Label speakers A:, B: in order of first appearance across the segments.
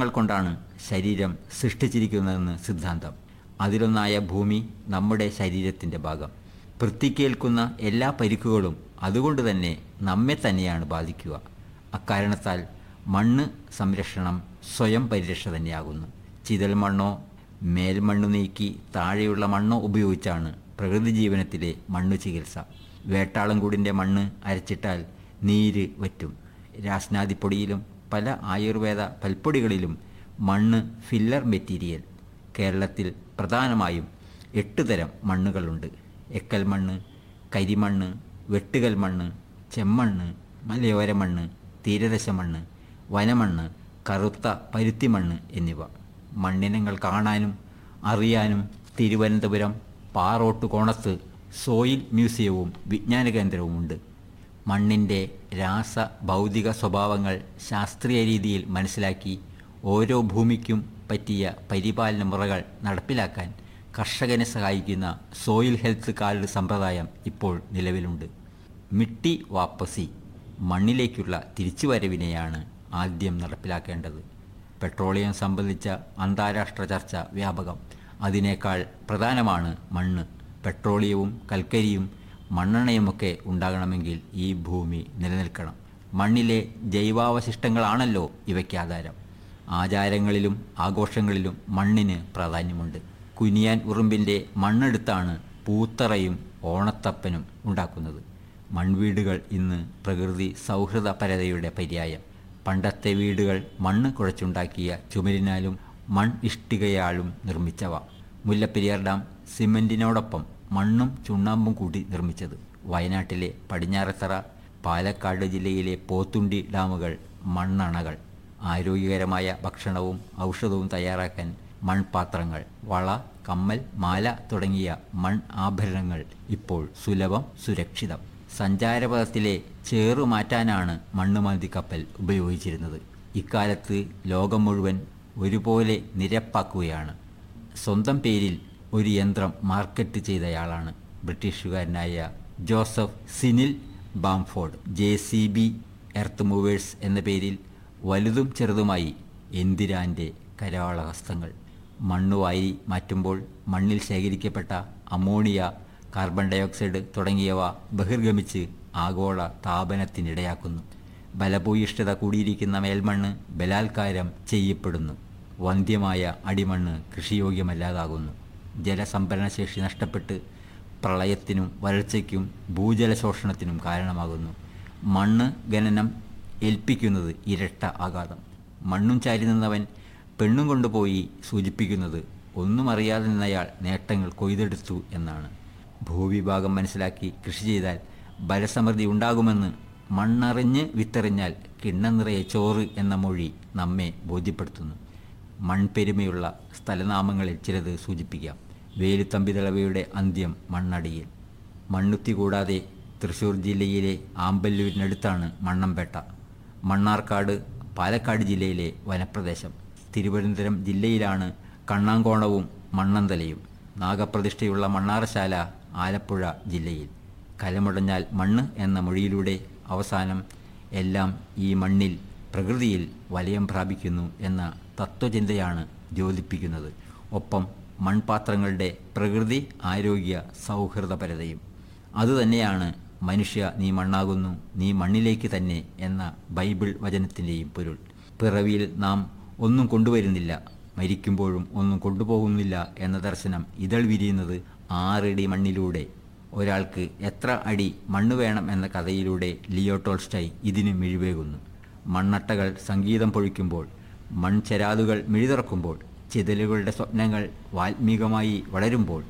A: അവയവങ്ങൾ കൊണ്ടാണ് ശരീരം സൃഷ്ടിച്ചിരിക്കുന്നതെന്ന് സിദ്ധാന്തം അതിലൊന്നായ ഭൂമി നമ്മുടെ ശരീരത്തിൻ്റെ ഭാഗം വൃത്തിക്കേൽക്കുന്ന എല്ലാ പരിക്കുകളും അതുകൊണ്ട് തന്നെ നമ്മെ തന്നെയാണ് ബാധിക്കുക അക്കാരണത്താൽ മണ്ണ് സംരക്ഷണം സ്വയം പരിരക്ഷ തന്നെയാകുന്നു ചിതൽ മണ്ണോ മേൽമണ്ണ് നീക്കി താഴെയുള്ള മണ്ണോ ഉപയോഗിച്ചാണ് പ്രകൃതി ജീവനത്തിലെ മണ്ണു ചികിത്സ വേട്ടാളംകൂടിൻ്റെ മണ്ണ് അരച്ചിട്ടാൽ നീര് വറ്റും രാസ്നാദിപ്പൊടിയിലും പല ആയുർവേദ പൽപ്പൊടികളിലും മണ്ണ് ഫില്ലർ മെറ്റീരിയൽ കേരളത്തിൽ പ്രധാനമായും എട്ട് തരം മണ്ണുകളുണ്ട് എക്കൽ മണ്ണ് കരിമണ്ണ് വെട്ടുകൽ മണ്ണ് ചെമ്മണ്ണ് മലയോര മണ്ണ് തീരദശ മണ്ണ് വനമണ്ണ് കറുത്ത പരുത്തി മണ്ണ് എന്നിവ മണ്ണിനങ്ങൾ കാണാനും അറിയാനും തിരുവനന്തപുരം പാറോട്ട് കോണത്ത് സോയിൽ മ്യൂസിയവും വിജ്ഞാന കേന്ദ്രവുമുണ്ട് മണ്ണിൻ്റെ രാസ ഭൗതിക സ്വഭാവങ്ങൾ ശാസ്ത്രീയ രീതിയിൽ മനസ്സിലാക്കി ഓരോ ഭൂമിക്കും പറ്റിയ പരിപാലന മുറകൾ നടപ്പിലാക്കാൻ കർഷകനെ സഹായിക്കുന്ന സോയിൽ ഹെൽത്ത് കാർഡ് സമ്പ്രദായം ഇപ്പോൾ നിലവിലുണ്ട് മിട്ടി വാപ്പസി മണ്ണിലേക്കുള്ള തിരിച്ചുവരവിനെയാണ് ആദ്യം നടപ്പിലാക്കേണ്ടത് പെട്രോളിയം സംബന്ധിച്ച അന്താരാഷ്ട്ര ചർച്ച വ്യാപകം അതിനേക്കാൾ പ്രധാനമാണ് മണ്ണ് പെട്രോളിയവും കൽക്കരിയും മണ്ണെണ്ണയുമൊക്കെ ഉണ്ടാകണമെങ്കിൽ ഈ ഭൂമി നിലനിൽക്കണം മണ്ണിലെ ജൈവാവശിഷ്ടങ്ങളാണല്ലോ ഇവയ്ക്ക് ആധാരം ആചാരങ്ങളിലും ആഘോഷങ്ങളിലും മണ്ണിന് പ്രാധാന്യമുണ്ട് കുനിയാൻ ഉറുമ്പിൻ്റെ മണ്ണെടുത്താണ് പൂത്തറയും ഓണത്തപ്പനും ഉണ്ടാക്കുന്നത് മൺവീടുകൾ ഇന്ന് പ്രകൃതി സൗഹൃദ പരതയുടെ പര്യായം പണ്ടത്തെ വീടുകൾ മണ്ണ് കുഴച്ചുണ്ടാക്കിയ ചുമരിനാലും മൺ ഇഷ്ടികയാലും നിർമ്മിച്ചവ മുല്ലപ്പെരിയാർ ഡാം സിമൻറ്റിനോടൊപ്പം മണ്ണും ചുണ്ണാമ്പും കൂടി നിർമ്മിച്ചത് വയനാട്ടിലെ പടിഞ്ഞാറത്തറ പാലക്കാട് ജില്ലയിലെ പോത്തുണ്ടി ഡാമുകൾ മണ്ണണകൾ ആരോഗ്യകരമായ ഭക്ഷണവും ഔഷധവും തയ്യാറാക്കാൻ മൺപാത്രങ്ങൾ വള കമ്മൽ മാല തുടങ്ങിയ മൺ ആഭരണങ്ങൾ ഇപ്പോൾ സുലഭം സുരക്ഷിതം സഞ്ചാരപഥത്തിലെ ചേറു മാറ്റാനാണ് മണ്ണുമാന്തി കപ്പൽ ഉപയോഗിച്ചിരുന്നത് ഇക്കാലത്ത് ലോകം മുഴുവൻ ഒരുപോലെ നിരപ്പാക്കുകയാണ് സ്വന്തം പേരിൽ ഒരു യന്ത്രം മാർക്കറ്റ് ചെയ്തയാളാണ് ബ്രിട്ടീഷുകാരനായ Joseph Cyril Bamford J C B earth movers എന്ന പേരിൽ വലുതും ചെറുതുമായി എന്തിരാൻ്റെ കരാളഹസ്തങ്ങൾ മണ്ണുവായി മാറ്റുമ്പോൾ മണ്ണിൽ ശേഖരിക്കപ്പെട്ട അമോണിയ കാർബൺ ഡയോക്സൈഡ് തുടങ്ങിയവ ബഹിർഗമിച്ച് ആഗോള താപനത്തിനിടയാക്കുന്നു ബലഭൂയിഷ്ഠത കൂടിയിരിക്കുന്ന മേൽമണ്ണ് ബലാത്കാരം ചെയ്യപ്പെടുന്നു വന്ധ്യമായ അടിമണ്ണ് കൃഷിയോഗ്യമല്ലാതാകുന്നു ജലസംഭരണശേഷി നഷ്ടപ്പെട്ട് പ്രളയത്തിനും വരൾച്ചയ്ക്കും ഭൂജലശോഷണത്തിനും കാരണമാകുന്നു മണ്ണ് ഖനനം ഏൽപ്പിക്കുന്നത് ഇരട്ട ആഘാതം മണ്ണും ചാരി നിന്നവൻ പെണ്ണും കൊണ്ടുപോയി സൂചിപ്പിക്കുന്നത് ഒന്നും അറിയാതെ നിന്നയാൾ നേട്ടങ്ങൾ കൊയ്തെടുത്തു എന്നാണ് ഭൂവിഭാഗം മനസ്സിലാക്കി കൃഷി ചെയ്താൽ ബലസമൃദ്ധി ഉണ്ടാകുമെന്ന് മണ്ണറിഞ്ഞ് വിത്തെറിഞ്ഞാൽ കിണ്ണം നിറയെ ചോറ് എന്ന മൊഴി നമ്മെ ബോധ്യപ്പെടുത്തുന്നു മൺപെരുമയുള്ള സ്ഥലനാമങ്ങളിൽ ചിലത് സൂചിപ്പിക്കാം വേലുത്തമ്പിതളവയുടെ അന്ത്യം മണ്ണടിയിൽ മണ്ണുത്തി കൂടാതെ തൃശ്ശൂർ ജില്ലയിലെ ആമ്പല്ലൂരിനടുത്താണ് മണ്ണമ്പേട്ട മണ്ണാർക്കാട് പാലക്കാട് ജില്ലയിലെ വനപ്രദേശം തിരുവനന്തപുരം ജില്ലയിലാണ് കണ്ണാങ്കോണവും മണ്ണന്തലയും നാഗപ്രതിഷ്ഠയുള്ള മണ്ണാറശാല ആലപ്പുഴ ജില്ലയിൽ കലമുടഞ്ഞാൽ മണ്ണ് എന്ന മൊഴിയിലൂടെ അവസാനം എല്ലാം ഈ മണ്ണിൽ പ്രകൃതിയിൽ വലയം പ്രാപിക്കുന്നു എന്ന തത്വചിന്തയാണ് ജ്യോതിപ്പിക്കുന്നത് ഒപ്പം മൺപാത്രങ്ങളുടെ പ്രകൃതി ആരോഗ്യ സൗഹൃദപരതയും അതുതന്നെയാണ് മനുഷ്യ നീ മണ്ണാകുന്നു നീ മണ്ണിലേക്ക് തന്നെ എന്ന ബൈബിൾ വചനത്തിൻ്റെയും പൊരുൾ പിറവിയിൽ നാം ഒന്നും കൊണ്ടുവരുന്നില്ല മരിക്കുമ്പോഴും ഒന്നും കൊണ്ടുപോകുന്നില്ല എന്ന ദർശനം ഇതൾ വിരിയുന്നത് ആറടി മണ്ണിലൂടെ ഒരാൾക്ക് എത്ര അടി മണ്ണ് വേണം എന്ന കഥയിലൂടെ ലിയോ ടോൾസ്റ്റൈ ഇതിന് മിഴിവേകുന്നു മണ്ണട്ടകൾ സംഗീതം പൊഴിക്കുമ്പോൾ മൺചെരാതുകൾ മിഴിതുറക്കുമ്പോൾ ചിതലുകളുടെ സ്വപ്നങ്ങൾ വാൽമീകമായി വളരുമ്പോൾ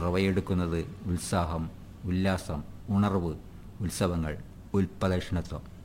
A: ഉറവയെടുക്കുന്നത് ഉത്സാഹം ഉല്ലാസം ഉണർവ് ഉത്സവങ്ങൾ ഉൽപ്പദക്ഷണത്വം